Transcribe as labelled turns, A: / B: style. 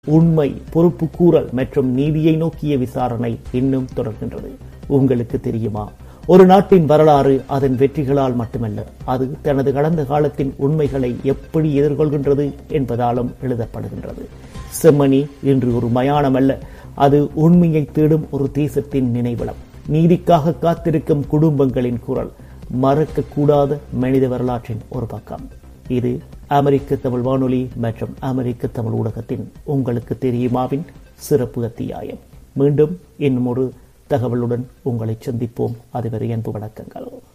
A: உண்மை பொறுப்பு கூறல் மற்றும் நீதியை நோக்கிய விசாரணை இன்னும் தொடர்கின்றது உங்களுக்கு தெரியுமா ஒரு நாட்டின் வரலாறு அதன் வெற்றிகளால் மட்டுமல்ல அது தனது கடந்த காலத்தின் உண்மைகளை எப்படி எதிர்கொள்கின்றது என்பதாலும் எழுதப்படுகின்றது செம்மணி இன்று ஒரு மயானம் அல்ல அது உண்மையை தேடும் ஒரு தேசத்தின் நினைவிடம் நீதிக்காக காத்திருக்கும் குடும்பங்களின் குரல் மறக்கக்கூடாத மனித வரலாற்றின் ஒரு பக்கம் இது அமெரிக்க தமிழ் வானொலி மற்றும் அமெரிக்க தமிழ் ஊடகத்தின் உங்களுக்கு தெரியுமாவின் சிறப்பு அத்தியாயம் மீண்டும் இன்னும் ஒரு தகவலுடன் உங்களை சந்திப்போம் அதுவரை அன்பு வணக்கங்கள்